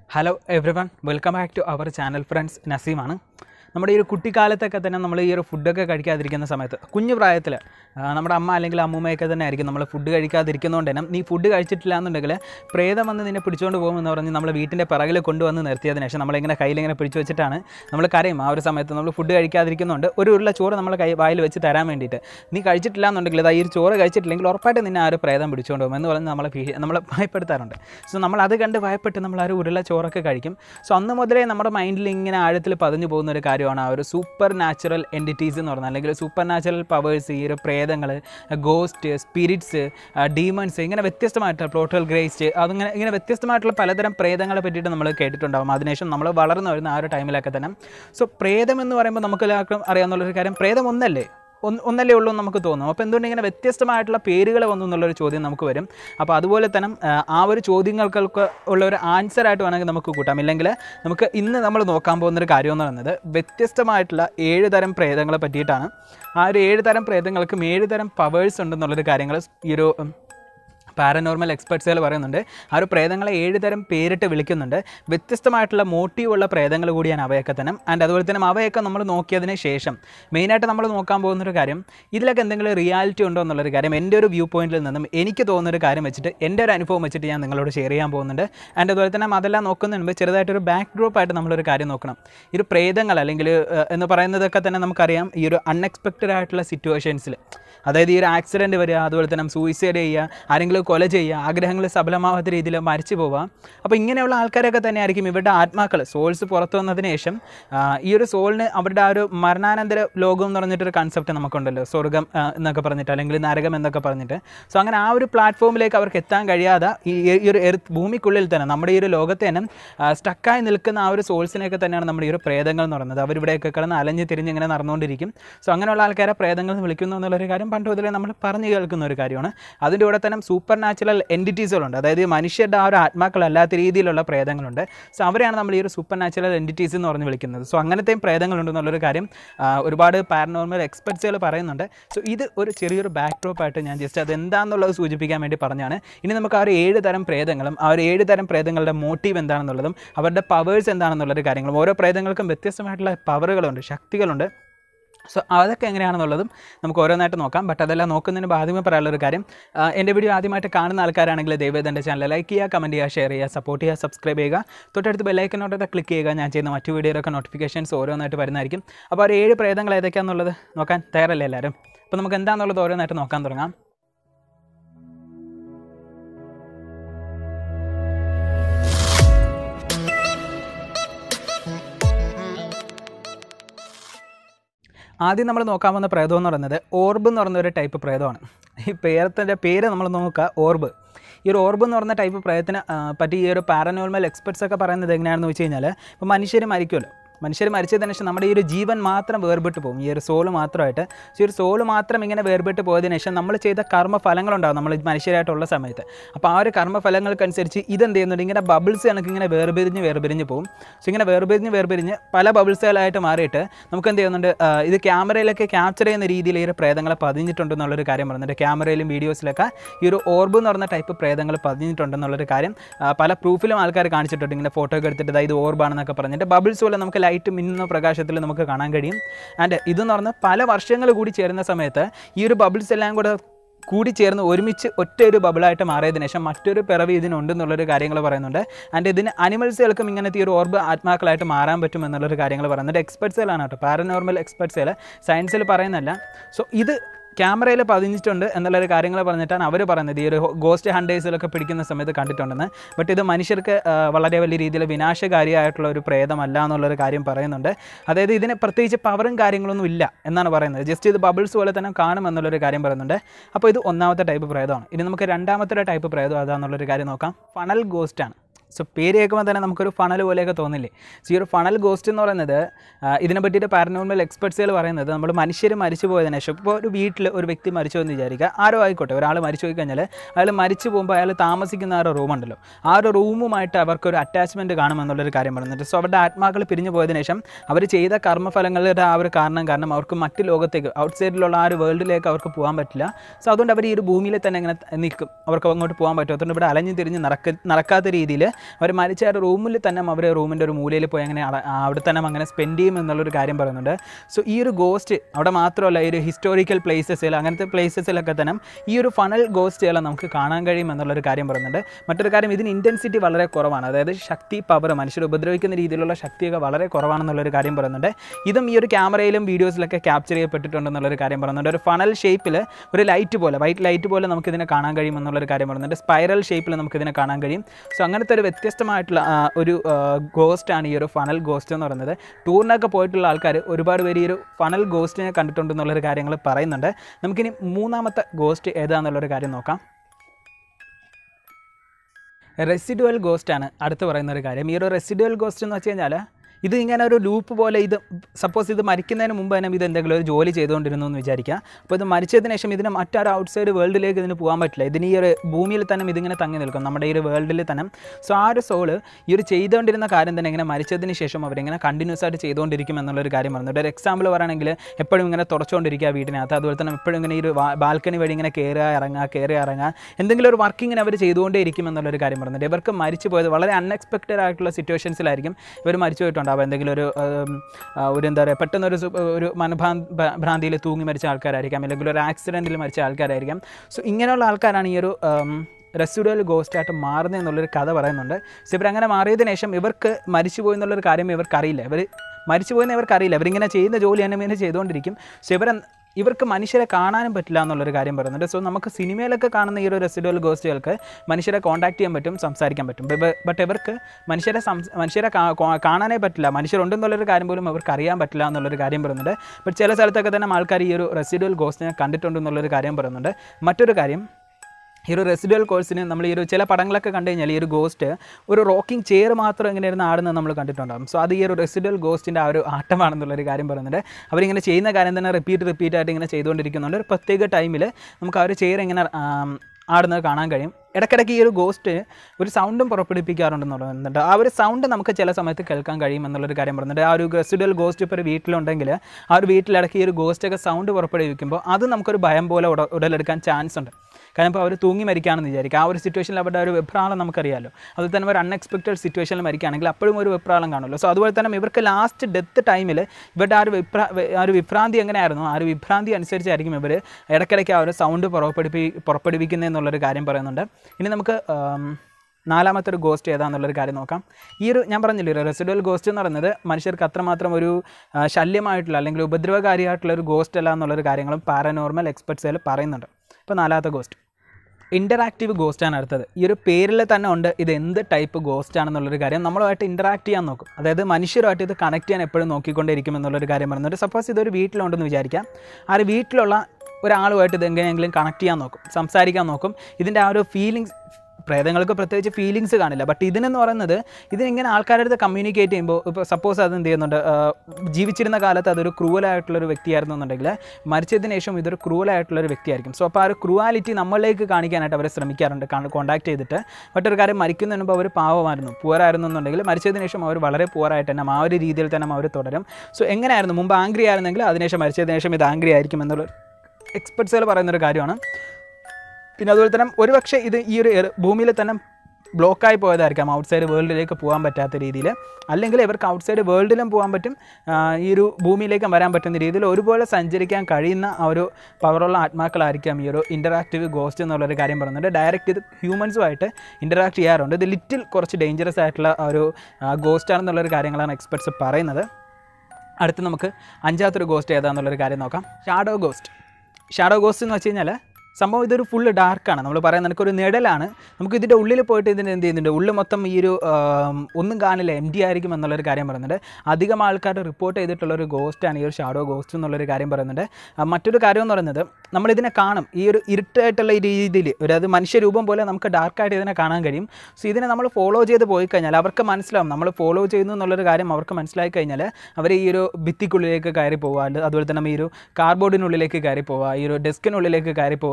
hello everyone welcome back to our channel friends നസീമാണ് നമ്മുടെ ഈ ഒരു കുട്ടിക്കാലത്തൊക്കെ തന്നെ നമ്മൾ ഈ ഒരു ഫുഡൊക്കെ കഴിക്കാതിരിക്കുന്ന സമയത്ത് കുഞ്ഞു പ്രായത്തിൽ നമ്മുടെ അമ്മ അല്ലെങ്കിൽ അമ്മൂമ്മയൊക്കെ തന്നെ ആയിരിക്കും നമ്മൾ ഫുഡ് കഴിക്കാതിരിക്കുന്നതുകൊണ്ട് തന്നെ നീ ഫുഡ് കഴിച്ചിട്ടില്ല എന്നുണ്ടെങ്കിൽ പ്രേതം വന്ന് നിന്നെ പിടിച്ചുകൊണ്ട് പോകുമെന്ന് പറഞ്ഞ് നമ്മൾ വീട്ടിൻ്റെ പിറകിൽ കൊണ്ടുവന്ന് നിർത്തിയതിന് ശേഷം നമ്മളിങ്ങനെ കയ്യിലിങ്ങനെ പിടിച്ചു വെച്ചിട്ടാണ് നമ്മൾ കരയും ആ ഒരു സമയത്ത് നമ്മൾ ഫുഡ് കഴിക്കാതിരിക്കുന്നുണ്ട് ഒരു ഉരുള ചോറ് നമ്മൾ കൈ വായിൽ വെച്ച് തരാൻ വേണ്ടിയിട്ട് നീ കഴിച്ചിട്ടില്ല എന്നുണ്ടെങ്കിൽ ഇതാ ഈ ഒരു ചോറ് കഴിച്ചിട്ടില്ലെങ്കിൽ ഉറപ്പായിട്ട് നിന്നെ ആ ഒരു പ്രേതം പിടിച്ചുകൊണ്ട് പോകും എന്ന് പറഞ്ഞ് നമ്മളെ ഭീ നമ്മളെ ഭയപ്പെടുത്താറുണ്ട് സോ നമ്മൾ അത് കണ്ട് ഭയപ്പെട്ട് നമ്മൾ ആ ഒരു ഉരുള ചോറൊക്കെ കഴിക്കും സോ അന്ന് മുതലേ നമ്മുടെ മൈൻഡിൽ ഇങ്ങനെ ആഴത്തിൽ പതിഞ്ഞു പോകുന്ന ഒരു കാര്യമാണ് ആ ഒരു സൂപ്പർ നാച്ചുറൽ എൻറ്റിറ്റീസ് എന്ന് പറഞ്ഞാൽ അല്ലെങ്കിൽ സൂപ്പർ നാച്ചുറൽ പവേഴ്സ് ഈ ഒരു പ്രേതങ്ങൾ ഗോസ്റ്റ് സ്പിരിറ്റ്സ് ഡീമൺസ് ഇങ്ങനെ വ്യത്യസ്തമായിട്ടുള്ള പ്ലോട്ടൽ ഗ്രേസ്റ്റ് അതിങ്ങനെ ഇങ്ങനെ വ്യത്യസ്തമായിട്ടുള്ള പലതരം പ്രേതങ്ങളെ പറ്റിയിട്ട് നമ്മൾ കേട്ടിട്ടുണ്ടാകും അതിനുശേഷം നമ്മൾ വളർന്നു വരുന്ന ആ ഒരു ടൈമിലൊക്കെ തന്നെ സോ പ്രേതം എന്ന് പറയുമ്പോൾ നമുക്ക് എല്ലാവർക്കും അറിയാവുന്നുള്ളൊരു കാര്യം പ്രേതം ഒന്നല്ലേ ഒന്ന് ഒന്നല്ലേ ഉള്ളൂ എന്ന് നമുക്ക് തോന്നും അപ്പോൾ എന്തുകൊണ്ട് ഇങ്ങനെ വ്യത്യസ്തമായിട്ടുള്ള പേരുകൾ വന്നു എന്നുള്ളൊരു ചോദ്യം നമുക്ക് വരും അപ്പോൾ അതുപോലെ തന്നെ ആ, ആ ഒരു ചോദ്യങ്ങൾക്കൊക്കെ ഉള്ള ഒരു ആൻസർ ആയിട്ട് വേണമെങ്കിൽ നമുക്ക് കൂട്ടാം ഇല്ലെങ്കിൽ നമുക്ക് ഇന്ന് നമ്മൾ നോക്കാൻ പോകുന്നൊരു കാര്യം എന്ന് പറയുന്നത് വ്യത്യസ്തമായിട്ടുള്ള ഏഴ് തരം പ്രേതങ്ങളെ പറ്റിയിട്ടാണ് ആ ഒരു ഏഴ് തരം പ്രേതങ്ങൾക്കും ഏഴ് തരം പവേഴ്സ് ഉണ്ടെന്നുള്ളൊരു കാര്യങ്ങൾ ഈ ഒരു ഉം, പാരനോർമൽ എക്സ്പെർട്സുകൾ പറയുന്നുണ്ട് ആ ഒരു പ്രേതങ്ങളെ ഏഴ് തരം പേരിട്ട് വിളിക്കുന്നുണ്ട് വ്യത്യസ്തമായിട്ടുള്ള മോട്ടീവുള്ള പ്രേതങ്ങൾ കൂടിയാണ് അവയൊക്കെ തന്നെ ആൻഡ് അതുപോലെ തന്നെ അവയൊക്കെ നമ്മൾ നോക്കിയതിന് ശേഷം മെയിനായിട്ട് നമ്മൾ നോക്കാൻ പോകുന്നൊരു കാര്യം ഇതിലൊക്കെ എന്തെങ്കിലും റിയാലിറ്റി ഉണ്ടോ എന്നുള്ളൊരു കാര്യം എൻ്റെ ഒരു വ്യൂ പോയിന്റിൽ നിന്നും എനിക്ക് തോന്നുന്നൊരു കാര്യം വെച്ചിട്ട് എൻ്റെ ഒരു അനുഭവം വെച്ചിട്ട് ഞാൻ നിങ്ങളോട് ഷെയർ ചെയ്യാൻ പോകുന്നുണ്ട് ആൻഡ് അതുപോലെ തന്നെ അതെല്ലാം നോക്കുന്നതിന് മുമ്പ് ചെറുതായിട്ടൊരു ബാക്ക് ഡ്രോപ്പ് ആയിട്ട് നമ്മളൊരു കാര്യം നോക്കണം ഈ ഒരു പ്രേതങ്ങൾ അല്ലെങ്കിൽ ഏഹ്, എന്ന് പറയുന്നതൊക്കെ തന്നെ നമുക്കറിയാം ഈ ഒരു അൺഎക്സ്പെക്റ്റഡ് ആയിട്ടുള്ള സിറ്റുവേഷൻസിൽ അതായത് ഈ ഒരു ആക്സിഡൻറ്റ് വരിക അതുപോലെ തന്നെ സൂയിസൈഡ് ചെയ്യുക ആരെങ്കിലും കൊല ചെയ്യുക ആഗ്രഹങ്ങൾ സഫലമാവാത്ത രീതിയിൽ മരിച്ചു പോവുക അപ്പോൾ ഇങ്ങനെയുള്ള ആൾക്കാരൊക്കെ തന്നെ ആയിരിക്കും ഇവരുടെ ആത്മാക്കൾ സോൾസ് പുറത്തു വന്നതിന് ശേഷം ആ, ഈ ഒരു സോളിന് അവരുടെ ആ ഒരു മരണാനന്തര ലോകം എന്ന് പറഞ്ഞിട്ടൊരു കൺസെപ്റ്റ് നമുക്കുണ്ടല്ലോ സ്വർഗം ആ, എന്നൊക്കെ പറഞ്ഞിട്ട് അല്ലെങ്കിൽ നരകം എന്നൊക്കെ പറഞ്ഞിട്ട് സോ അങ്ങനെ ആ ഒരു പ്ലാറ്റ്ഫോമിലേക്ക് അവർക്ക് എത്താൻ കഴിയാതെ ഈ ഈ ഒരു എർത്ത് ഭൂമിക്കുള്ളിൽ തന്നെ നമ്മുടെ ഈ ഒരു ലോകത്തെ തന്നെ സ്റ്റക്കായി നിൽക്കുന്ന ആ ഒരു സോൾസിനെയൊക്കെ തന്നെയാണ് നമ്മുടെ ഈ ഒരു പ്രേതങ്ങൾ എന്ന് പറയുന്നത് അവരിവിടെയൊക്കെ കിടന്ന് അലഞ്ഞ് തിരിഞ്ഞ് ഇങ്ങനെ നടന്നുകൊണ്ടിരിക്കും സോ അങ്ങനെയുള്ള ആൾക്കാരെ പ്രേതങ്ങൾ എന്ന് വിളിക്കുന്നു എന്നുള്ളൊരു കാര്യം പണ്ട് മുതലേ നമ്മൾ പറഞ്ഞു കേൾക്കുന്ന ഒരു കാര്യമാണ് അതിൻ്റെ കൂടെ തന്നെ സൂപ്പർ നാച്ചുറൽ എൻറ്റിറ്റീസുകളുണ്ട് അതായത് മനുഷ്യരുടെ ആ ഒരു ആത്മാക്കളല്ലാത്ത രീതിയിലുള്ള പ്രേതങ്ങളുണ്ട് സോ അവരെയാണ് നമ്മൾ ഈ ഒരു സൂപ്പർ നാച്ചുറൽ എൻറ്റിറ്റീസ് എന്ന് പറഞ്ഞ് വിളിക്കുന്നത് സോ അങ്ങനത്തെയും പ്രേതങ്ങളുണ്ടെന്നുള്ളൊരു കാര്യം ആ, ഒരുപാട് പാരനോർമൽ എക്സ്പെർട്സുകൾ പറയുന്നുണ്ട് സോ ഇത് ഒരു ചെറിയൊരു ബാക്ക് ഡ്രോപ്പ് ആയിട്ട് ഞാൻ ജസ്റ്റ് അത് എന്താണെന്നുള്ളത് സൂചിപ്പിക്കാൻ വേണ്ടി പറഞ്ഞാണ് ഇനി നമുക്ക് ആ ഒരു ഏഴ് തരം പ്രേതങ്ങളും ആ ഒരു ഏഴ് തരം പ്രേതങ്ങളുടെ മോട്ടീവ് എന്താണെന്നുള്ളതും അവരുടെ പവേഴ്സ് എന്താണെന്നുള്ളൊരു കാര്യങ്ങളും ഓരോ പ്രേതങ്ങൾക്കും വ്യത്യസ്തമായിട്ടുള്ള പവറുകളുണ്ട് ശക്തികളുണ്ട് സോ അതൊക്കെ എങ്ങനെയാണെന്നുള്ളതും നമുക്ക് ഓരോന്നായിട്ട് നോക്കാം ബട്ട് അതെല്ലാം നോക്കുന്നതിന് മുമ്പ് ആദ്യമേ പറയാനുള്ള ഒരു കാര്യം ആ, എൻ്റെ വീഡിയോ ആദ്യമായിട്ട് കാണുന്ന ആൾക്കാരാണെങ്കിൽ ദയവേദ എൻ്റെ ചാനൽ ലൈക്ക് ചെയ്യുക കമൻറ്റ് ചെയ്യുക ഷെയർ ചെയ്യുക സപ്പോർട്ട് ചെയ്യുക സബ്സ്ക്രൈബ് ചെയ്യുക തൊട്ടടുത്ത് ബെല്ലൈക്കനോട്ടൊക്കെ ക്ലിക്ക് ചെയ്യുക ഞാൻ ചെയ്യുന്ന മറ്റു വീഡിയോയിലൊക്കെ നോട്ടിഫിക്കേഷൻസ് ഓരോന്നായിട്ട് വരുന്നതായിരിക്കും അപ്പോൾ ആ ഒരു ഏഴ് പ്രേതങ്ങൾ ഏതൊക്കെയാണെന്നുള്ളത് നോക്കാൻ തയ്യാറല്ലേ എല്ലാവരും അപ്പോൾ നമുക്ക് എന്താണെന്നുള്ളത് ഓരോന്നായിട്ട് നോക്കാൻ തുടങ്ങാം ആദ്യം നമ്മൾ നോക്കാൻ വന്ന പ്രേതം എന്ന് പറയുന്നത് ഓർബ് എന്ന് പറയുന്ന ഒരു ടൈപ്പ് പ്രേതമാണ് ഈ പേരത്തിൻ്റെ പേര് നമ്മൾ നോക്കുക ഓർബ് ഈ ഒരു ഓർബ് എന്ന് പറയുന്ന ടൈപ്പ് പ്രേതത്തിന് ആ, പറ്റി ഈ ഒരു പാരനോർമൽ എക്സ്പെർട്സ് ഒക്കെ പറയുന്നത് എങ്ങനെയാണെന്ന് വെച്ച് കഴിഞ്ഞാൽ ഇപ്പോൾ മനുഷ്യർ മരിക്കുമല്ലോ മനുഷ്യർ മരിച്ചതിന് ശേഷം നമ്മുടെ ഈ ഒരു ജീവൻ മാത്രം വേർപെട്ട് പോകും ഈ ഒരു സോള് മാത്രമായിട്ട് സോ ഈ ഒരു സോള് മാത്രം ഇങ്ങനെ വേർപെട്ട് പോയതിനു ശേഷം നമ്മൾ ചെയ്ത കർമ്മഫലങ്ങളുണ്ടാകും നമ്മൾ മനുഷ്യരായിട്ടുള്ള സമയത്ത് അപ്പോൾ ആ ഒരു കർമ്മഫലങ്ങൾക്കനുസരിച്ച് ഇതെന്ത് ചെയ്യുന്നുണ്ട് ഇങ്ങനെ ബബിൾസ് കണക്ക് ഇങ്ങനെ വേർപിരിഞ്ഞ് വേർപിരിഞ്ഞ് പോകും സോ ഇങ്ങനെ വേർപിരിഞ്ഞ് വേർപിരിഞ്ഞ് പല ബബിൾസുകളായിട്ട് മാറിയിട്ട് നമുക്ക് എന്ത് ചെയ്യുന്നുണ്ട് ആ, ഇത് ക്യാമറയിലൊക്കെ ക്യാപ്ചർ ചെയ്യുന്ന രീതിയിൽ ഈ ഒരു പ്രേതങ്ങളെ പതിഞ്ഞിട്ടുണ്ടെന്നുള്ളൊരു കാര്യം പറയുന്നുണ്ട് ക്യാമറയിലും വീഡിയോസിലൊക്കെ ഈ ഒരു ഓർബ് എന്ന് പറഞ്ഞ ടൈപ്പ് പ്രേതങ്ങൾ പതിഞ്ഞിട്ടുണ്ടെന്നുള്ളൊരു കാര്യം ആ, പല പ്രൂഫിലും ആൾക്കാർ കാണിച്ചിട്ടുണ്ട് ഇങ്ങനെ ഫോട്ടോ ഒക്കെ എടുത്തിട്ട് "ദാ ഇത് ഓർബാണെന്നൊക്കെ പറഞ്ഞിട്ട് ബബിൾസ് പോലെ നമുക്ക് ലൈറ്റ് മിന്നുന്ന പ്രകാശത്തിൽ നമുക്ക് കാണാൻ കഴിയും ആൻഡ് ഇതെന്ന് പറഞ്ഞാൽ പല വർഷങ്ങൾ കൂടി ചേരുന്ന സമയത്ത് ഈ ഒരു ബബിൾസ് എല്ലാം കൂടെ കൂടി ചേർന്ന് ഒരുമിച്ച് ഒറ്റ ഒരു ബബിളായിട്ട് മാറിയതിനു ശേഷം മറ്റൊരു പിറവി ഇതിനുണ്ടെന്നുള്ളൊരു കാര്യങ്ങൾ പറയുന്നുണ്ട് ആൻഡ് ഇതിന് അനിമൽസുകൾക്കും ഇങ്ങനത്തെ ഈ ഒരു ഓർബ് ആത്മാക്കളായിട്ട് മാറാൻ പറ്റും എന്നുള്ളൊരു കാര്യങ്ങൾ പറയുന്നുണ്ട് എക്സ്പെർട്സുകളാണ് കേട്ടോ പാരനോർമൽ എക്സ്പെർട്സുകൾ സയൻസിൽ പറയുന്നല്ല സോ ഇത് ക്യാമറയിൽ പതിഞ്ഞിട്ടുണ്ട് എന്നുള്ളൊരു കാര്യങ്ങൾ പറഞ്ഞിട്ടാണ് അവർ പറയുന്നത് ഈ ഒരു ഗോസ്റ്റ് ഹണ്ടേഴ്സിലൊക്കെ പിടിക്കുന്ന സമയത്ത് കണ്ടിട്ടുണ്ടെന്ന് ബട്ട് ഇത് മനുഷ്യർക്ക് ആ, വളരെ വലിയ രീതിയിൽ വിനാശകാരിയായിട്ടുള്ള ഒരു പ്രേതമല്ല എന്നുള്ളൊരു കാര്യം പറയുന്നുണ്ട് അതായത് ഇതിന് പ്രത്യേകിച്ച് പവറും കാര്യങ്ങളൊന്നും ഇല്ല എന്നാണ് പറയുന്നത് ജസ്റ്റ് ഇത് ബബിൾസ് പോലെ തന്നെ കാണും എന്നുള്ളൊരു കാര്യം പറയുന്നുണ്ട് അപ്പോൾ ഇത് ഒന്നാമത്തെ ടൈപ്പ് പ്രേതമാണ് ഇനി നമുക്ക് രണ്ടാമത്തെ ടൈപ്പ് പ്രേതം അതാണെന്നുള്ളൊരു കാര്യം നോക്കാം ഫണൽ ഗോസ്റ്റ് ആണ് സോ പേര് കേൾക്കുമ്പോൾ തന്നെ നമുക്കൊരു ഫണൽ പോലെയൊക്കെ തോന്നില്ലേ സോ ഈ ഒരു ഫണൽ ഗോസ്റ്റ് എന്ന് പറയുന്നത് ആ, ഇതിനെ പറ്റിയിട്ട് പാരനോർമൽ എക്സ്പെർട്സുകൾ പറയുന്നത് നമ്മൾ മനുഷ്യർ മരിച്ചു പോയതിനു ശേഷം ഇപ്പോൾ ഒരു വീട്ടിൽ ഒരു വ്യക്തി മരിച്ചു എന്ന് വിചാരിക്കുക ആരോ ആയിക്കോട്ടെ ഒരാൾ മരിച്ചു പോയി കഴിഞ്ഞാൽ അയാൾ മരിച്ചു പോകുമ്പോൾ അയാൾ താമസിക്കുന്ന ആ ഒരു റൂമുണ്ടല്ലോ ആ ഒരു റൂമുമായിട്ട് അവർക്കൊരു അറ്റാച്ച്മെൻറ്റ് കാണുമെന്നുള്ളൊരു കാര്യം പറയുന്നുണ്ട് സോ അവരുടെ ആത്മാക്കൾ പിരിഞ്ഞു പോയതിനു ശേഷം അവർ ചെയ്ത കർമ്മഫലങ്ങളുടെ ആ ഒരു കാരണം കാരണം അവർക്ക് മറ്റ് ലോകത്തേക്ക് ഔട്ട് സൈഡിലുള്ള ആ ഒരു വേൾഡിലേക്ക് അവർക്ക് പോകാൻ പറ്റില്ല സോ അതുകൊണ്ട് അവർ ഈ ഒരു ഭൂമിയിൽ തന്നെ ഇങ്ങനെ നിൽക്കും അവർക്ക് അങ്ങോട്ട് പോകാൻ പറ്റും അതുകൊണ്ട് ഇവിടെ അലഞ്ഞു തിരിഞ്ഞ് നടക്ക നടക്കാത്ത രീതിയിൽ അവർ മരിച്ച ആ റൂമിൽ തന്നെ അവർ റൂമിൻ്റെ ഒരു മൂലയിൽ പോയി അങ്ങനെ അട- ആ അവിടെ തന്നെ അങ്ങനെ സ്പെൻഡ് ചെയ്യും എന്നുള്ളൊരു കാര്യം പറയുന്നുണ്ട് സോ ഈ ഒരു ഗോസ്റ്റ് അവിടെ മാത്രമല്ല ഈ ഒരു ഹിസ്റ്റോറിക്കൽ പ്ലേസസിൽ അങ്ങനത്തെ പ്ലേസസിലൊക്കെ തന്നെ ഈ ഒരു ഫണൽ ഗോസ്റ്റുകൾ നമുക്ക് കാണാൻ കഴിയും എന്നുള്ളൊരു കാര്യം പറയുന്നുണ്ട് മറ്റൊരു കാര്യം ഇതിന് ഇൻറ്റൻസിറ്റി വളരെ കുറവാണ് അതായത് ശക്തി പവർ മനുഷ്യർ ഉപദ്രവിക്കുന്ന രീതിയിലുള്ള ശക്തിയൊക്കെ വളരെ കുറവാണെന്നുള്ളൊരു കാര്യം പറയുന്നുണ്ട് ഇതും ഈ ഒരു ക്യാമറയിലും വീഡിയോസിലൊക്കെ ക്യാപ്ചർ ചെയ്യപ്പെട്ടിട്ടുണ്ടെന്നുള്ളൊരു കാര്യം പറയുന്നുണ്ട് ഒരു ഫണൽ ഷേപ്പിൽ ഒരു ലൈറ്റ് പോലെ വൈറ്റ് ലൈറ്റ് പോലെ നമുക്ക് ഇതിനെ കാണാൻ കഴിയും എന്നുള്ളൊരു കാര്യം പറയുന്നുണ്ട് സ്പൈറൽ ഷേപ്പിൽ നമുക്ക് ഇതിനെ കാണാൻ കഴിയും സോ അങ്ങനത്തെ ഒരു വ്യത്യസ്തമായിട്ടുള്ള ആ, ഒരു ഗോസ്റ്റ് ആണ് ഈ ഒരു ഫണൽ ഗോസ്റ്റ് എന്ന് പറയുന്നത് ടൂറിനൊക്കെ പോയിട്ടുള്ള ആൾക്കാർ ഒരുപാട് പേര് ഈ ഒരു ഫണൽ ഗോസ്റ്റിനെ കണ്ടിട്ടുണ്ടെന്നുള്ളൊരു കാര്യങ്ങൾ പറയുന്നുണ്ട് നമുക്കിനി മൂന്നാമത്തെ ഗോസ്റ്റ് ഏതാണെന്നുള്ളൊരു കാര്യം നോക്കാം റെസിഡുവൽ ഗോസ്റ്റ് ആണ് അടുത്ത് പറയുന്ന ഒരു കാര്യം ഈ ഒരു റെസിഡുവൽ ഗോസ്റ്റ് എന്ന് വെച്ച് കഴിഞ്ഞാൽ ഇത് ഇങ്ങനെ ഒരു ലൂപ്പ് പോലെ ഇത് സപ്പോസ് ഇത് മരിക്കുന്നതിന് മുമ്പ് തന്നെ ഇത് എന്തെങ്കിലും ഒരു ജോലി ചെയ്തുകൊണ്ടിരുന്നു എന്ന് വിചാരിക്കുക അപ്പോൾ ഇത് മരിച്ചതിന് ശേഷം ഇതിന് മറ്റൊരു ഔട്ട്സൈഡ് വേൾഡിലേക്ക് ഇതിന് പോകാൻ പറ്റില്ല ഇതിന് ഈ ഒരു ഭൂമിയിൽ തന്നെ ഇതിങ്ങനെ തങ്ങി നിൽക്കും നമ്മുടെ ഈ ഒരു വേൾഡിൽ തന്നെ സോ ആ ഒരു സോള് ഈ ഒരു ചെയ്തുകൊണ്ടിരുന്ന കാര്യം തന്നെ ഇങ്ങനെ മരിച്ചതിന് ശേഷം അവരിങ്ങനെ കണ്ടിന്യൂസ് ആയിട്ട് ചെയ്തുകൊണ്ടിരിക്കും എന്നുള്ളൊരു കാര്യം പറയുന്നുണ്ട് ഒരു എക്സാമ്പിൾ പറയുകയാണെങ്കിൽ എപ്പോഴും ഇങ്ങനെ തുറച്ചുകൊണ്ടിരിക്കുക വീട്ടിനകത്ത് അതുപോലെ തന്നെ എപ്പോഴും ഇങ്ങനെ ഈ ഒരു ബാൽക്കണി വഴി ഇങ്ങനെ കയറുക ഇറങ്ങുക കയറുക ഇറങ്ങുക എന്തെങ്കിലും ഒരു വർക്ക് ഇങ്ങനെ അവർ ചെയ്തുകൊണ്ടേ ഇരിക്കും എന്നുള്ളൊരു കാര്യം പറയുന്നുണ്ട് ഇവർക്ക് മരിച്ചു പോയത് വളരെ അൺഎക്സ്പെക്റ്റഡ് ആയിട്ടുള്ള സിറ്റുവേഷൻസിലായിരിക്കും ഇവർ മരിച്ചു പോയിട്ടുണ്ടാവും എന്തെങ്കിലും ഒരു ഉം, ആ, ഒരു എന്താ പറയുക പെട്ടെന്ന് ഒരു സു- ഒരു മനഭ്രാന്തി ഭ്രാന്തിയിൽ തൂങ്ങി മരിച്ച ആൾക്കാരായിരിക്കാം അല്ലെങ്കിൽ ഒരു ആക്സിഡൻറ്റിൽ മരിച്ച ആൾക്കാരായിരിക്കാം സോ ഇങ്ങനെയുള്ള ആൾക്കാരാണ് ഈ ഒരു റെസിഡുവൽ ഗോസ്റ്റായിട്ട് മാറുന്നത് എന്നുള്ളൊരു കഥ പറയുന്നുണ്ട് സോ ഇവരങ്ങനെ മാറിയതിനു ശേഷം ഇവർക്ക് മരിച്ചുപോയി എന്നുള്ളൊരു കാര്യം ഇവർക്കറിയില്ല ഇവർ മരിച്ചുപോയെന്ന് ഇവർക്കറിയില്ല ഇവരിങ്ങനെ ചെയ്യുന്ന ജോലി തന്നെ ഇങ്ങനെ ചെയ്തുകൊണ്ടിരിക്കും സോ ഇവർ ഇവർക്ക് മനുഷ്യരെ കാണാനും പറ്റില്ല എന്നുള്ളൊരു കാര്യം പറയുന്നുണ്ട് സോ നമുക്ക് സിനിമയിലൊക്കെ കാണുന്ന ഈ ഒരു റെസിഡുവൽ ഗോസ്റ്റുകൾക്ക് മനുഷ്യരെ കോൺടാക്ട് ചെയ്യാൻ പറ്റും സംസാരിക്കാൻ പറ്റും ബട്ട് ഇവർക്ക് മനുഷ്യരെ സംസ് മനുഷ്യരെ കാ- കാ- കാണാനേ പറ്റില്ല മനുഷ്യരുണ്ടെന്നുള്ളൊരു കാര്യം പോലും അവർക്ക് അറിയാൻ പറ്റില്ല എന്നുള്ളൊരു കാര്യം പറയുന്നുണ്ട് ബട്ട് ചില സ്ഥലത്തൊക്കെ തന്നെ ആൾക്കാർ ഈ ഒരു റെസിഡുവൽ ഗോസ്റ്റിനെ കണ്ടിട്ടുണ്ടെന്നുള്ളൊരു കാര്യം പറയുന്നുണ്ട് മറ്റൊരു കാര്യം ഈ ഒരു റെസിഡുവൽ കോഴ്സിന് നമ്മൾ ഈ ഒരു ചില പടങ്ങളൊക്കെ കണ്ടു കഴിഞ്ഞാൽ ഈ ഒരു ഗോസ്റ്റ് ഒരു റോക്കിംഗ് ചെയർ മാത്രം ഇങ്ങനെ ഇരുന്ന് ആടുന്നത് നമ്മൾ കണ്ടിട്ടുണ്ടാകും സോ അത് ഈ ഒരു റെസിഡുവൽ ഗോസ്റ്റിൻ്റെ ആ ഒരു ആട്ടമാണെന്നുള്ളൊരു കാര്യം പറയുന്നുണ്ട് അവരിങ്ങനെ ചെയ്യുന്ന കാര്യം തന്നെ റിപ്പീറ്റ് റിപ്പീറ്റ് ആയിട്ട് ഇങ്ങനെ ചെയ്തുകൊണ്ടിരിക്കുന്നുണ്ട് ഒരു പ്രത്യേക ടൈമിൽ നമുക്ക് ആ ഒരു ചെയർ ഇങ്ങനെ ആം, ആടുന്നത് കാണാൻ കഴിയും ഇടയ്ക്കിടയ്ക്ക് ഈ ഒരു ഗോസ്റ്റ് ഒരു സൗണ്ടും പുറപ്പെടുപ്പിക്കാറുണ്ടെന്ന് പറയുന്നുണ്ട് ആ ഒരു സൗണ്ട് നമുക്ക് ചില സമയത്ത് കേൾക്കാൻ കഴിയും എന്നുള്ളൊരു കാര്യം പറയുന്നുണ്ട് ആ ഒരു റെസിഡൽ ഗോസ്റ്റ് ഇപ്പോൾ ഒരു വീട്ടിലുണ്ടെങ്കിൽ ആ ഒരു വീട്ടിലിടയ്ക്ക് ഈ ഒരു ഗോസ്റ്റൊക്കെ സൗണ്ട് പുറപ്പെടുവിക്കുമ്പോൾ അത് നമുക്കൊരു ഭയം പോലെ ഉട ഉടലെടുക്കാൻ ചാൻസ് ഉണ്ട് കാരണം ഇപ്പോൾ അവർ തൂങ്ങി മരിക്കുകയാണെന്ന് വിചാരിക്കുക ആ ഒരു സിറ്റുവേഷനിൽ അവരുടെ ഒരു വെപ്രാളം നമുക്കറിയാമല്ലോ അതുപോലെ തന്നെ ഒരു അൺഎക്സ്പെക്റ്റഡ് സിറ്റുവേഷനിൽ മരിക്കുകയാണെങ്കിൽ അപ്പോഴും ഒരു വെപ്രാളം കാണുമല്ലോ സോ അതുപോലെ തന്നെ ഇവർക്ക് ലാസ്റ്റ് ഡെത്ത് ടൈമിൽ ഇവരുടെ ആ ഒരു വിപ്രാ ആ ഒരു വിഭ്രാന്തി എങ്ങനെയായിരുന്നു ആ ഒരു വിഭ്രാന്തി അനുസരിച്ചായിരിക്കും ഇവർ ഇടയ്ക്കിടയ്ക്ക് ആ ഒരു സൗണ്ട് പുറപ്പെടുപ്പി പുറപ്പെടുവിക്കുന്നതെന്നുള്ളൊരു കാര്യം പറയുന്നുണ്ട് ഇനി നമുക്ക് ആം, നാലാമത്തെ ഒരു ഗോസ്റ്റ് ഏതാണെന്നുള്ളൊരു കാര്യം നോക്കാം ഈ ഒരു ഞാൻ പറഞ്ഞില്ലേ ഒരു റെസിഡുവൽ ഗോസ്റ്റ് എന്ന് പറയുന്നത് മനുഷ്യർക്ക് അത്രമാത്രം ഒരു ആ, ശല്യമായിട്ടുള്ള അല്ലെങ്കിൽ ഉപദ്രവകാരിയായിട്ടുള്ള ഒരു ഗോസ്റ്റ് അല്ല എന്നുള്ളൊരു കാര്യങ്ങളും പാരനോർമൽ എക്സ്പെർട്സുകൾ പറയുന്നുണ്ട് ഇപ്പോൾ നാലാമത്തെ ഗോസ്റ്റ് ഇൻ്ററാക്റ്റീവ് ഗോസ്റ്റ് ആണ് അടുത്തത് ഈ ഒരു പേരിൽ തന്നെ ഉണ്ട് ഇത് എന്ത് ടൈപ്പ് ഗോസ്റ്റ് ആണെന്നുള്ളൊരു കാര്യം നമ്മളുമായിട്ട് ഇൻറ്ററാക്ട് ചെയ്യാൻ നോക്കും അതായത് മനുഷ്യരുമായിട്ട് ഇത് കണക്ട് ചെയ്യാൻ എപ്പോഴും നോക്കിക്കൊണ്ടേയിരിക്കും എന്നുള്ളൊരു കാര്യം പറയുന്നുണ്ട് സപ്പോസ് ഇതൊരു വീട്ടിലുണ്ടെന്ന് വിചാരിക്കാം ആ ഒരു വീട്ടിലുള്ള ഒരാളുമായിട്ട് ഇത് എങ്ങനെയെങ്കിലും കണക്ട് ചെയ്യാൻ നോക്കും സംസാരിക്കാൻ നോക്കും ഇതിൻ്റെ ആ ഒരു ഫീലിങ്സ് പ്രേതങ്ങൾക്ക് പ്രത്യേകിച്ച് ഫീലിങ്സ് കാണില്ല ബട്ട് ഇതിനെന്ന് പറയുന്നത് ഇതിനിങ്ങനെ ആൾക്കാരുടെ അടുത്ത് കമ്മ്യൂണിക്കേറ്റ് ചെയ്യുമ്പോൾ ഇപ്പോൾ സപ്പോസ് അത് എന്ത് ചെയ്യുന്നുണ്ട് ആ, ജീവിച്ചിരുന്ന കാലത്ത് അതൊരു ക്രൂവലായിട്ടുള്ളൊരു വ്യക്തിയായിരുന്നു എന്നുണ്ടെങ്കിൽ മരിച്ചതിന് ശേഷം ഇതൊരു ക്രൂവലായിട്ടുള്ളൊരു വ്യക്തിയായിരിക്കും സോ അപ്പോൾ ആ ഒരു ക്രൂവാലിറ്റി നമ്മളിലേക്ക് കാണിക്കാനായിട്ട് അവർ ശ്രമിക്കാറുണ്ട് കോൺടാക്ട് ചെയ്തിട്ട് മറ്റൊരു കാര്യം മരിക്കുന്നതിന് മുമ്പ് അവർ പാവമായിരുന്നു പൂവറായിരുന്നു എന്നുണ്ടെങ്കിൽ മരിച്ചതിന് ശേഷം അവർ വളരെ പൂവറായിട്ട് തന്നെ ആ ഒരു രീതിയിൽ തന്നെ അവർ തുടരും സോ എങ്ങനെയായിരുന്നു മുമ്പ് ആംഗ്രി ആയിരുന്നെങ്കിൽ അതിനുശേഷം മരിച്ചതിന് ശേഷം ഇത് ആംഗ്രി ആയിരിക്കും എന്നുള്ള എക്സ്പെർട്സുകൾ പറയുന്നൊരു കാര്യമാണ് പിന്നെ അതുപോലെ തന്നെ ഒരുപക്ഷെ ഇത് ഈ ഒരു എർ- ഭൂമിയിൽ തന്നെ ബ്ലോക്കായി പോയതായിരിക്കാം ഔട്ട്സൈഡ് വേൾഡിലേക്ക് പോകാൻ പറ്റാത്ത രീതിയിൽ അല്ലെങ്കിൽ ഇവർക്ക് ഔട്ട്സൈഡ് വേൾഡിലും പോകാൻ പറ്റും ആ, ഈ ഒരു ഭൂമിയിലേക്കും വരാൻ പറ്റുന്ന രീതിയിൽ ഒരുപോലെ സഞ്ചരിക്കാൻ കഴിയുന്ന ആ ഒരു പവറുള്ള ആത്മാക്കളായിരിക്കാം ഈ ഒരു ഇൻ്ററാക്റ്റീവ് ഗോസ്റ്റ് എന്നുള്ളൊരു കാര്യം പറയുന്നുണ്ട് ഡയറക്റ്റ് ഇത് ഹ്യൂമൻസുമായിട്ട് ഇൻ്ററാക്ട് ചെയ്യാറുണ്ട് ഇത് ലിറ്റിൽ കുറച്ച് ഡേഞ്ചറസ് ആയിട്ടുള്ള ആ ഒരു ഗോസ്റ്റ് ആണെന്നുള്ളൊരു കാര്യങ്ങളാണ് എക്സ്പെർട്സ് പറയുന്നത് അടുത്ത് നമുക്ക് അഞ്ചാമത്തൊരു ഗോസ്റ്റ് ഏതാണെന്നുള്ളൊരു കാര്യം നോക്കാം ഷാഡോ ഗോസ്റ്റ് ഷാഡോ ഗോസ്റ്റ് എന്ന് വെച്ച് കഴിഞ്ഞാൽ സംഭവം ഇതൊരു ഫുള്ള് ഡാർക്കാണ് നമ്മൾ പറയുന്നത് എനിക്കൊരു നിഴലാണ് നമുക്ക് ഇതിൻ്റെ ഉള്ളിൽ പോയിട്ട് ഇതിന് എന്ത് ചെയ്യുന്നുണ്ട് ഉള്ളിൽ മൊത്തം ഈ ഒരു ആം, ഒന്നും കാണില്ല എം ഡി ആയിരിക്കും എന്നുള്ളൊരു കാര്യം പറയുന്നുണ്ട് അധികം ആൾക്കാർ റിപ്പോർട്ട് ചെയ്തിട്ടുള്ള ഒരു ഗോസ്റ്റാണ് ഈ ഒരു ഷാഡോ ഗോസ്റ്റ് എന്നുള്ളൊരു കാര്യം പറയുന്നുണ്ട് ആ, മറ്റൊരു കാര്യം എന്ന് പറയുന്നത് നമ്മളിതിനെ കാണും ഈ ഒരു ഇരുട്ടായിട്ടുള്ള ഈ രീതിയിൽ ഒരു അത് മനുഷ്യരൂപം പോലെ നമുക്ക് ഡാർക്കായിട്ട് ഇതിനെ കാണാൻ കഴിയും സോ ഇതിനെ നമ്മൾ ഫോളോ ചെയ്ത് പോയി കഴിഞ്ഞാൽ അവർക്ക് മനസ്സിലാവും നമ്മൾ ഫോളോ ചെയ്യുന്നു എന്നുള്ളൊരു കാര്യം അവർക്ക് മനസ്സിലായി കഴിഞ്ഞാൽ അവർ ഈ ഒരു ഭിത്തിക്കുള്ളിലേക്ക് കയറി പോവുക അല്ല- അതുപോലെ തന്നെ ഈ ഒരു കാർബോർഡിനുള്ളിലേക്ക് കയറി പോവുക ഈ ഒരു ഡെസ്കിനുള്ളിലേക്ക് കയറി പോവുക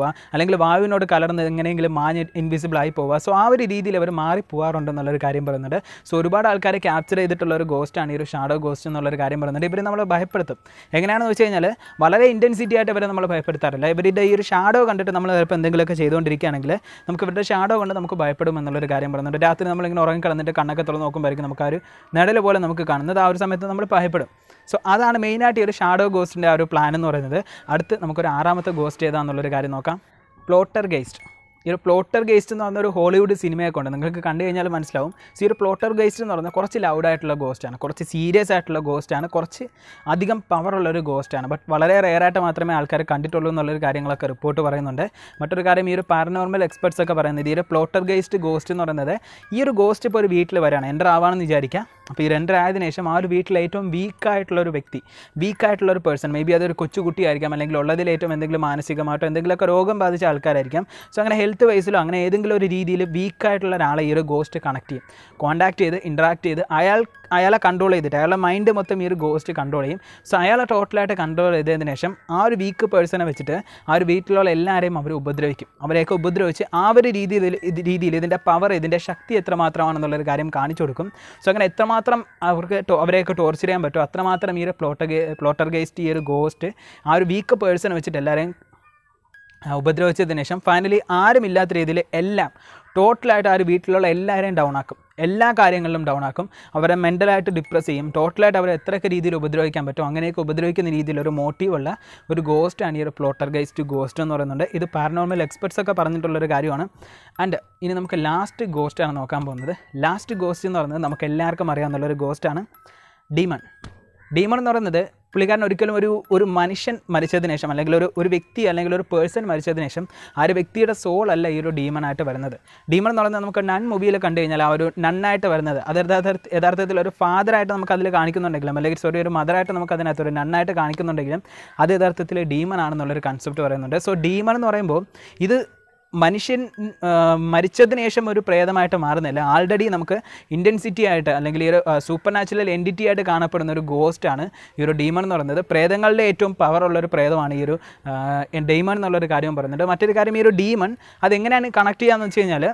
പോവുക അല്ലെങ്കിൽ വായുവിനോട് കലർന്ന് എങ്ങനെയെങ്കിലും മാഞ്ഞ് ഇൻവിസിബിൾ ആയി പോവുക സോ ആ ഒരു രീതിയിൽ അവർ മാറി പോകാറുണ്ടെന്നുള്ളൊരു കാര്യം പറയുന്നുണ്ട് സോ ഒരുപാട് ആൾക്കാരെ ക്യാപ്ചർ ചെയ്തിട്ടുള്ള ഒരു ഗോസ്റ്റാണ് ഈ ഒരു ഷാഡോ ഗോസ്റ്റ് എന്നുള്ളൊരു കാര്യം പറയുന്നുണ്ട് ഇവർ നമ്മളെ ഭയപ്പെടുത്തും എങ്ങനെയാണെന്ന് വെച്ച് കഴിഞ്ഞാൽ വളരെ ഇൻറ്റൻസിറ്റി ആയിട്ട് ഇവരെ നമ്മൾ ഭയപ്പെടുത്താറില്ല ഇവരുടെ ഈ ഒരു ഷാഡോ കണ്ടിട്ട് നമ്മൾ ചിലപ്പോൾ എന്തെങ്കിലുമൊക്കെ ചെയ്തുകൊണ്ടിരിക്കുകയാണെങ്കിൽ നമുക്ക് ഇവരുടെ ഷാഡോ കൊണ്ട് നമുക്ക് ഭയപ്പെടും എന്നുള്ളൊരു കാര്യം പറയുന്നുണ്ട് രാത്രി നമ്മളിങ്ങനെ ഉറങ്ങി കിടന്നിട്ട് കണ്ണൊക്കെ തുറന്ന് നോക്കുമ്പോഴായിരിക്കും നമുക്ക് ആ ഒരു നിഴൽ പോലെ നമുക്ക് കാണുന്നത് ആ ഒരു സമയത്ത് നമ്മൾ ഭയപ്പെടും സോ അതാണ് മെയിനായിട്ട് ഈ ഒരു ഷാഡോ ഗോസ്റ്റിൻ്റെ ആ ഒരു പ്ലാൻ എന്ന് പറയുന്നത് അടുത്ത് നമുക്കൊരു ആറാമത്തെ ഗോസ്റ്റ് ഏതാണെന്നുള്ളൊരു കാര്യം നോക്കാം പ്ലോട്ടർ ഗേസ്റ്റ് ഈ ഒരു പ്ലോട്ടർ ഗേസ്റ്റ് എന്ന് പറഞ്ഞ ഒരു ഹോളിവുഡ് സിനിമയൊക്കെ ഉണ്ട് നിങ്ങൾക്ക് കണ്ടു കഴിഞ്ഞാൽ മനസ്സിലാവും സോ ഈ ഒരു പ്ലോട്ടർ ഗേസ്റ്റ് എന്ന് പറഞ്ഞാൽ കുറച്ച് ലൗഡായിട്ടുള്ള ഗോസ്റ്റാണ് കുറച്ച് സീരിയസ് ആയിട്ടുള്ള ഗോസ്റ്റാണ് കുറച്ച് അധികം പവറുള്ള ഒരു ഗോസ്റ്റാണ് ബട്ട് വളരെ റെയറായിട്ട് മാത്രമേ ആൾക്കാർ കണ്ടിട്ടുള്ളൂ എന്നുള്ളൊരു കാര്യങ്ങളൊക്കെ റിപ്പോർട്ട് പറയുന്നുണ്ട് മറ്റൊരു കാര്യം ഈ ഒരു പാരനോർമൽ എക്സ്പെർട്സ് ഒക്കെ പറയുന്നത് ഈ ഒരു പ്ലോട്ടർ ഗേസ്റ്റ് ഗോസ്റ്റ് എന്ന് പറയുന്നത് ഈ ഒരു ഗോസ്റ്റ് ഇപ്പോൾ ഒരു വീട്ടിൽ വരികയാണ് എൻ്റർ ആവാണെന്ന് വിചാരിക്കാം അപ്പോൾ ഈ എൻ്റർ ആയതിനു ശേഷം ആ ഒരു വീട്ടിൽ ഏറ്റവും വീക്കായിട്ടുള്ള ഒരു വ്യക്തി വീക്കായിട്ടുള്ള ഒരു പേഴ്സൺ മേ ബി അതൊരു കൊച്ചുകുട്ടിയായിരിക്കാം അല്ലെങ്കിൽ ഉള്ളതിൽ ഏറ്റവും എന്തെങ്കിലും മാനസികമായിട്ടോ എന്തെങ്കിലുമൊക്കെ രോഗം ബാധിച്ച ആൾക്കാരായിരിക്കും സോ അങ്ങനെ ഹെൽത്ത് വൈസിലോ അങ്ങനെ ഏതെങ്കിലും ഒരു രീതിയിൽ വീക്കായിട്ടുള്ള ഒരാളെ ഈ ഒരു ഗോസ്റ്റ് കണക്ട് ചെയ്യും കോൺടാക്ട് ചെയ്ത് ഇൻട്രാക്ട് ചെയ്ത് അയാൾ അയാളെ കൺട്രോൾ ചെയ്തിട്ട് അയാളുടെ മൈൻഡ് മൊത്തം ഈ ഒരു ഗോസ്റ്റ് കൺട്രോൾ ചെയ്യും സോ അയാളെ ടോട്ടലായിട്ട് കൺട്രോൾ ചെയ്തതിന് ശേഷം ആ ഒരു വീക്ക് പേഴ്സണെ വെച്ചിട്ട് ആ ഒരു വീട്ടിലുള്ള എല്ലാവരെയും അവർ ഉപദ്രവിക്കും അവരെയൊക്കെ ഉപദ്രവിച്ച് ആ ഒരു രീതിയിൽ ഇത് രീതിയിൽ ഇതിൻ്റെ പവർ ഇതിൻ്റെ ശക്തി എത്രമാത്രമാണെന്നുള്ളൊരു കാര്യം കാണിച്ചു കൊടുക്കും സോ അങ്ങനെ എത്രമാത്രം അവർക്ക് ടോ- അവരെയൊക്കെ ടോർച്ചർ ചെയ്യാൻ പറ്റുമോ അത്രമാത്രം ഈ ഒരു പ്ലോട്ടർ പ്ലോട്ടർ ഗേസ്റ്റ് ഈ ഒരു ഗോസ്റ്റ് ആ ഒരു വീക്ക് പേഴ്സണെ വെച്ചിട്ട് എല്ലാവരെയും ആ, ഉപദ്രവിച്ചതിന് ശേഷം ഫൈനലി ആരുമില്ലാത്ത രീതിയിൽ എല്ലാം ടോട്ടലായിട്ട് ആ ഒരു വീട്ടിലുള്ള എല്ലാവരെയും ഡൗൺ ആക്കും എല്ലാ കാര്യങ്ങളിലും ഡൗൺ ആക്കും അവരെ മെൻ്റലായിട്ട് ഡിപ്രസ് ചെയ്യും ടോട്ടലായിട്ട് അവരെ എത്രയൊക്കെ രീതിയിൽ ഉപദ്രവിക്കാൻ പറ്റും അങ്ങനെയൊക്കെ ഉപദ്രവിക്കുന്ന രീതിയിൽ ഒരു മോട്ടീവുള്ള ഒരു ഗോസ്റ്റാണ് ഈ ഒരു പ്ലോട്ടർ ഗൈസ്റ്റ് ഗോസ്റ്റ് എന്ന് പറയുന്നുണ്ട് ഇത് പാരനോർമൽ എക്സ്പെർട്സ് ഒക്കെ പറഞ്ഞിട്ടുള്ളൊരു കാര്യമാണ് ആൻഡ് ഇനി നമുക്ക് ലാസ്റ്റ് ഗോസ്റ്റാണ് നോക്കാൻ പോകുന്നത് ലാസ്റ്റ് ഗോസ്റ്റ് എന്ന് പറയുന്നത് നമുക്ക് എല്ലാവർക്കും അറിയാവുന്നുള്ളൊരു ഗോസ്റ്റാണ് ഡീമൺ ഡീമൺ എന്ന് പറയുന്നത് പുള്ളിക്കാരൻ ഒരിക്കലും ഒരു ഒരു മനുഷ്യൻ മരിച്ചതിന് ശേഷം അല്ലെങ്കിൽ ഒരു ഒരു വ്യക്തി അല്ലെങ്കിൽ ഒരു പേഴ്സൺ മരിച്ചതിന് ശേഷം ആ ഒരു വ്യക്തിയുടെ സോൾ അല്ല ഈ ഒരു ഡീമണായിട്ട് വരുന്നത് ഡീമൺ എന്ന് പറയുന്നത് നമുക്ക് നൺ മൂവിയിൽ കണ്ടു കഴിഞ്ഞാൽ ആ ഒരു നണ്ണായിട്ട് വരുന്നത് അത് യഥാർത്ഥ യഥാർത്ഥത്തിൽ ഒരു ഫാദറായിട്ട് നമുക്ക് അതിൽ കാണിക്കുന്നുണ്ടെങ്കിലും അല്ലെങ്കിൽ സോറി ഒരു മദറായിട്ട് നമുക്ക് അതിനകത്ത് ഒരു നണ്ണായിട്ട് കാണിക്കുന്നുണ്ടെങ്കിലും അത് യഥാർത്ഥത്തിൽ ഡീമൺ ആണെന്നുള്ളൊരു കൺസെപ്റ്റ് പറയുന്നുണ്ട് സോ ഡീമൺ എന്ന് പറയുമ്പോൾ ഇത് മനുഷ്യൻ ആ, മരിച്ചതിന് ശേഷം ഒരു പ്രേതമായിട്ട് മാറുന്നില്ല ആൾറെഡി നമുക്ക് ഇൻറ്റൻസിറ്റി ആയിട്ട് അല്ലെങ്കിൽ ഈ ഒരു സൂപ്പർ നാച്ചുറൽ എൻറ്റിറ്റി ആയിട്ട് കാണപ്പെടുന്ന ഒരു ഗോസ്റ്റാണ് ഈ ഒരു ഡീമൺ എന്ന് പറയുന്നത് പ്രേതങ്ങളുടെ ഏറ്റവും പവറുള്ള ഒരു പ്രേതമാണ് ഈ ഒരു ഡീമൺ എന്നുള്ളൊരു കാര്യം പറയുന്നുണ്ട് മറ്റൊരു കാര്യം ഈ ഒരു ഡീമൺ അതെങ്ങനെയാണ് കണക്ട് ചെയ്യാന്ന് വെച്ച് കഴിഞ്ഞാൽ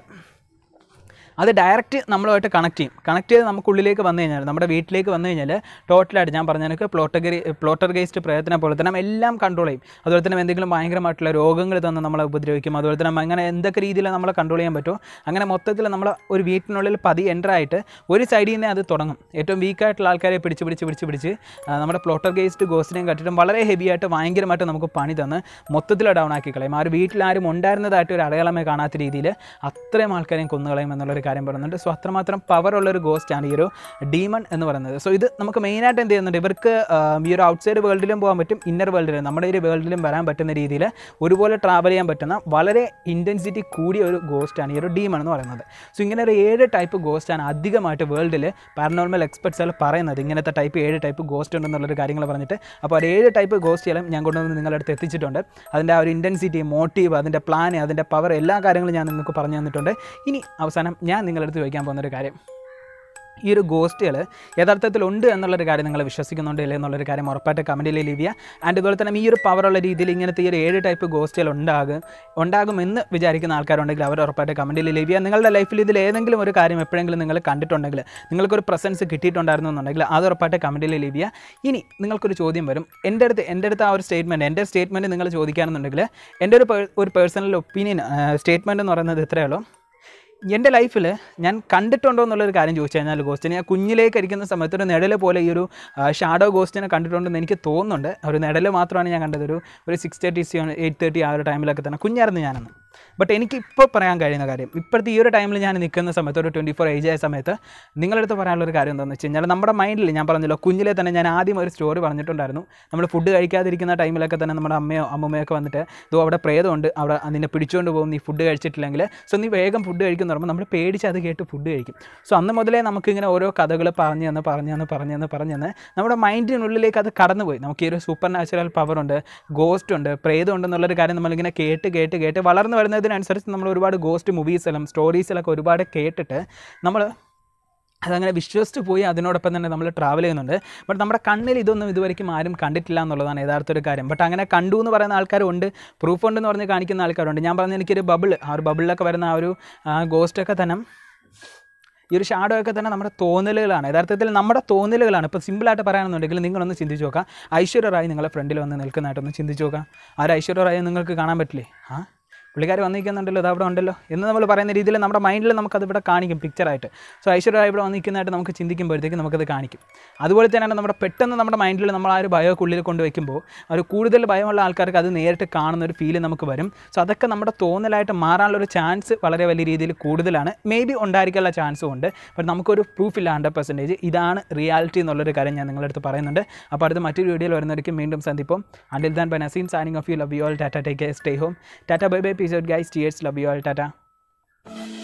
അത് ഡയറക്റ്റ് നമ്മളുമായിട്ട് കണക്ട് ചെയ്യും കണക്ട് ചെയ്ത് നമുക്കുള്ളിലേക്ക് വന്നു കഴിഞ്ഞാൽ നമ്മുടെ വീട്ടിലേക്ക് വന്നു കഴിഞ്ഞാൽ ടോട്ടലായിട്ട് ഞാൻ പറഞ്ഞ കണക്ക് പ്ലോട്ടഗറി പ്ലോട്ടർ ഗേസ്റ്റ് പ്രയത്നം പോലെ തന്നെ എല്ലാം കൺട്രോൾ ചെയ്യും അതുപോലെ തന്നെ എന്തെങ്കിലും ഭയങ്കരമായിട്ടുള്ള രോഗങ്ങൾ തന്ന് നമ്മളെ ഉപദ്രവിക്കും അതുപോലെ തന്നെ അങ്ങനെ എന്തൊക്കെ രീതിയിൽ നമ്മളെ കൺട്രോൾ ചെയ്യാൻ പറ്റുമോ അങ്ങനെ മൊത്തത്തിൽ നമ്മൾ ഒരു വീട്ടിനുള്ളിൽ പതി എൻ്റർ ആയിട്ട് ഒരു സൈഡിൽ നിന്ന് അത് തുടങ്ങും ഏറ്റവും വീക്കായിട്ടുള്ള ആൾക്കാരെ പിടിച്ച് പിടിച്ച് പിടിച്ച് പിടിച്ച് ആ, നമ്മുടെ പ്ലോട്ടർ ഗേസ്റ്റ് ഗോസ്റ്റിനെയും കട്ടിട്ടും വളരെ ഹെവി ആയിട്ട് ഭയങ്കരമായിട്ട് നമുക്ക് പണി തന്ന് മൊത്തത്തിൽ ഡൗൺ ആക്കി കളയും ആ ഒരു വീട്ടിൽ ആരും ഉണ്ടായിരുന്നതായിട്ട് ഒരു അടയാളമേ കാണാത്ത രീതിയിൽ അത്രയും ആൾക്കാരെയും കൊന്നുകളയും എന്നുള്ളൊരു കാര്യം പറയുന്നുണ്ട് സോ അത്രമാത്രം പവർ ഉള്ളൊരു ഗോസ്റ്റാണ് ഈ ഒരു ഡീമൺ എന്ന് പറയുന്നത് സോ ഇത് നമുക്ക് മെയിനായിട്ട് എന്ത് ചെയ്യുന്നുണ്ട് ഇവർക്ക് ആ, ഈ ഒരു ഔട്ട്സൈഡ് വേൾഡിലും പോകാൻ പറ്റും ഇന്നർ വേൾഡിലും നമ്മുടെ ഈ ഒരു വേൾഡിലും വരാൻ പറ്റുന്ന രീതിയിൽ ഒരുപോലെ ട്രാവൽ ചെയ്യാൻ പറ്റുന്ന വളരെ ഇൻറ്റൻസിറ്റി കൂടിയ ഒരു ഗോസ്റ്റാണ് ഈ ഒരു ഡീമൺ എന്ന് പറയുന്നത് സോ ഇങ്ങനെ ഒരു ഏഴ് ടൈപ്പ് ഗോസ്റ്റാണ് അധികമായിട്ട് വേൾഡിൽ പാരനോർമൽ എക്സ്പെർട്സുകൾ പറയുന്നത് ഇങ്ങനത്തെ ടൈപ്പ് ഏഴ് ടൈപ്പ് ഗോസ്റ്റ് ഉണ്ടെന്നുള്ളൊരു കാര്യങ്ങൾ പറഞ്ഞിട്ട് അപ്പോൾ ഒരു ഏഴ് ടൈപ്പ് ഗോസ്റ്റുകളും ഞാൻ കൊണ്ടുവന്ന് നിങ്ങളുടെ അടുത്ത് എത്തിച്ചിട്ടുണ്ട് അതിൻ്റെ ആ ഒരു ഇൻറ്റൻസിറ്റി മോട്ടീവ് അതിൻ്റെ പ്ലാൻ അതിൻ്റെ പവർ എല്ലാ കാര്യങ്ങളും ഞാൻ നിങ്ങൾക്ക് പറഞ്ഞു തന്നിട്ടുണ്ട് ഇനി അവസാനം ഞാൻ നിങ്ങളുടെ അടുത്ത് ചോദിക്കാൻ പോകുന്ന ഒരു കാര്യം ഈ ഒരു ഗോസ്റ്റുകൾ യഥാർത്ഥത്തിൽ ഉണ്ട് എന്നുള്ളൊരു കാര്യം നിങ്ങൾ വിശ്വസിക്കുന്നുണ്ട് ഇല്ലേ എന്നുള്ളൊരു കാര്യം ഉറപ്പായിട്ട് കമൻറ്റിൽ ലീവ് ചെയ്യുക ആൻഡ് ഇതുപോലെ തന്നെ ഈ ഒരു പവറുള്ള രീതിയിൽ ഇങ്ങനത്തെ ഈ ഒരു ഏഴ് ടൈപ്പ് ഗോസ്റ്റുകൾ ഉണ്ടാകും ഉണ്ടാകുമെന്ന് വിചാരിക്കുന്ന ആൾക്കാരുണ്ടെങ്കിൽ അവർ ഉറപ്പായിട്ട് കമൻറ്റിൽ ലീവ് ചെയ്യുക നിങ്ങളുടെ ലൈഫിൽ ഇതിൽ ഏതെങ്കിലും ഒരു കാര്യം എപ്പോഴെങ്കിലും നിങ്ങൾ കണ്ടിട്ടുണ്ടെങ്കിൽ നിങ്ങൾക്കൊരു പ്രസൻസ് കിട്ടിയിട്ടുണ്ടായിരുന്നു എന്നുണ്ടെങ്കിൽ അത് ഉറപ്പായിട്ട് കമൻറ്റിൽ ലീവ് ചെയ്യുക ഇനി നിങ്ങൾക്കൊരു ചോദ്യം വരും എൻ്റെ അടുത്ത് എൻ്റെ അടുത്ത് ആ ഒരു സ്റ്റേറ്റ്മെൻറ്റ് എൻ്റെ സ്റ്റേറ്റ്മെൻറ്റ് നിങ്ങൾ ചോദിക്കുകയാണെന്നുണ്ടെങ്കിൽ എൻ്റെ ഒരു പേ- ഒരു പേഴ്സണൽ ഒപ്പീനിയൻ സ്റ്റേറ്റ്മെൻറ്റ് എന്ന് പറയുന്നത് ഇത്രയേ ഉള്ളൂ എൻ്റെ ലൈഫിൽ ഞാൻ കണ്ടിട്ടുണ്ടോ എന്നുള്ളൊരു കാര്യം ചോദിച്ചു കഴിഞ്ഞാൽ ഗോസ്റ്റിനെ ഞാൻ കുഞ്ഞിലേക്ക് ഇരിക്കുന്ന സമയത്ത് ഒരു നിഴൽ പോലെ ഈ ഒരു ഷാഡോ ഗോസ്റ്റിനെ കണ്ടിട്ടുണ്ടെന്ന് എനിക്ക് തോന്നുന്നുണ്ട് ഒരു നിഴൽ മാത്രമാണ് ഞാൻ കണ്ടത് ഒരു ഒരു സിക്സ് തേർട്ടി എയ്റ്റ് തേർട്ടി ആ ഒരു ടൈമിലൊക്കെ തന്നെ കുഞ്ഞായിരുന്നു ഞാനന്ന് ബട്ട് എനിക്ക് ഇപ്പോൾ പറയാൻ കഴിയുന്ന കാര്യം ഇപ്പോഴത്തെ ഈ ഒരു ടൈമിൽ ഞാൻ നിൽക്കുന്ന സമയത്ത് ഒരു ട്വൻറ്റി ഫോർ ഏജ് ആയ സമയത്ത് നിങ്ങളടുത്ത് പറയാനുള്ള ഒരു കാര്യം എന്താണെന്ന് വെച്ച് കഴിഞ്ഞാൽ നമ്മുടെ മൈൻഡിൽ ഞാൻ പറഞ്ഞല്ലോ കുഞ്ഞിലെ തന്നെ ഞാൻ ആദ്യം ഒരു സ്റ്റോറി പറഞ്ഞിട്ടുണ്ടായിരുന്നു നമ്മൾ ഫുഡ് കഴിക്കാതിരിക്കുന്ന ടൈമിലൊക്കെ തന്നെ നമ്മുടെ അമ്മയോ അമ്മമ്മയോ ഒക്കെ വന്നിട്ട് ഇതോ അവിടെ പ്രേതമുണ്ട് അവിടെ അതിനെ പിടിച്ചുകൊണ്ട് പോകും നീ ഫുഡ് കഴിച്ചിട്ടില്ലെങ്കിൽ സോ നീ വേഗം ഫുഡ് കഴിക്കുന്ന പറയുമ്പോൾ നമ്മൾ പേടിച്ച് അത് കേട്ട് ഫുഡ് കഴിക്കും സോ അന്ന് മുതലേ നമുക്കിങ്ങനെ ഓരോ കഥകൾ പറഞ്ഞു തന്ന് പറഞ്ഞു തന്ന് പറഞ്ഞു തന്ന് പറഞ്ഞു തന്ന് നമ്മുടെ മൈൻഡിനുള്ളിലേക്ക് അത് കടന്നുപോയി നമുക്ക് ഈ ഒരു സൂപ്പർ നാച്ചുറൽ പവർ ഉണ്ട് ഗോസ്റ്റ് ഉണ്ട് പ്രേതം ഉണ്ടെന്നുള്ളൊരു കാര്യം നമ്മളിങ്ങനെ കേട്ട് കേട്ട് കേട്ട് വളർന്നു വരുന്നതിനനുസരിച്ച് നമ്മൾ ഒരുപാട് ഗോസ്റ്റ് മൂവീസിലും സ്റ്റോറീസിലൊക്കെ ഒരുപാട് കേട്ടിട്ട് നമ്മൾ അതങ്ങനെ വിശ്വസിച്ച് പോയി അതിനോടൊപ്പം തന്നെ നമ്മൾ ട്രാവൽ ചെയ്യുന്നുണ്ട് ബട്ട് നമ്മുടെ കണ്ണിൽ ഇതൊന്നും ഇതുവരെയ്ക്കും ആരും കണ്ടിട്ടില്ല എന്നുള്ളതാണ് യഥാർത്ഥ ഒരു കാര്യം ബട്ട് അങ്ങനെ കണ്ടു എന്ന് പറയുന്ന ആൾക്കാരുണ്ട് പ്രൂഫ് ഉണ്ടെന്ന് പറഞ്ഞ് കാണിക്കുന്ന ആൾക്കാരുണ്ട് ഞാൻ പറഞ്ഞ എനിക്കൊരു ബബിൾ ആ ഒരു ബബിളിലൊക്കെ വരുന്ന ആ ഒരു ഗോസ്റ്റൊക്കെ തന്നെ ഈ ഒരു ഷാഡോ ഒക്കെ തന്നെ നമ്മുടെ തോന്നലുകളാണ് യഥാർത്ഥത്തിൽ നമ്മുടെ തോന്നലുകളാണ് ഇപ്പോൾ സിമ്പിളായിട്ട് പറയാണെന്നുണ്ടെങ്കിൽ നിങ്ങളൊന്ന് ചിന്തിച്ച് നോക്കാം ഐശ്വര്യ റായ് നിങ്ങളെ ഫ്രണ്ടിൽ വന്ന് നിൽക്കുന്നതായിട്ടൊന്ന് ചിന്തിച്ച് നോക്കാം ആ ഒരു ഐശ്വര്യ റായ് നിങ്ങൾക്ക് കാണാൻ പറ്റില്ലേ ആ പുള്ളിക്കാർ വന്നിരിക്കുന്നുണ്ടല്ലോ അത് അവിടെ ഉണ്ടല്ലോ എന്ന് നമ്മൾ പറയുന്ന രീതിയിൽ നമ്മുടെ മൈൻഡിൽ നമുക്കത് ഇവിടെ കാണിക്കും പിക്ചറായിട്ട് സോ ഐശ്വര്യ റായ് ഇവിടെ വന്നിരിക്കുന്നതായിട്ട് നമുക്ക് ചിന്തിക്കുമ്പോഴത്തേക്ക് നമുക്കത് കാണിക്കും അതുപോലെ തന്നെയാണ് നമ്മുടെ പെട്ടെന്ന് നമ്മുടെ മൈൻഡിൽ നമ്മൾ ആ ഒരു ഭയമൊക്കെ കൊണ്ട് വയ്ക്കുമ്പോൾ ഒരു കൂടുതൽ ഭയമുള്ള ആൾക്കാർക്ക് അത് നേരിട്ട് കാണുന്ന ഒരു ഫീല് നമുക്ക് വരും സോ അതൊക്കെ നമ്മുടെ തോന്നലായിട്ട് മാറാനുള്ള ഒരു ചാൻസ് വളരെ വലിയ രീതിയിൽ കൂടുതലാണ് മേ ബി ഉണ്ടായിരിക്കാനുള്ള ചാൻസും ഉണ്ട് ബട്ട് നമുക്കൊരു പ്രൂഫ് ഇല്ല ഹൺഡ്രഡ് പെർസെൻറ്റേജ് ഇതാണ് റിയാലിറ്റി എന്നുള്ളൊരു കാര്യം ഞാൻ നിങ്ങളുടെ അടുത്ത് പറയുന്നുണ്ട് അപ്പോൾ അടുത്ത് മറ്റൊരു വീഡിയോയിൽ വരുന്നവർക്ക് വീണ്ടും സന്ദിപ്പം until then bye Naseem signing off you love you all tata take care stay home tata bye bye peace out guys tears love you all Tata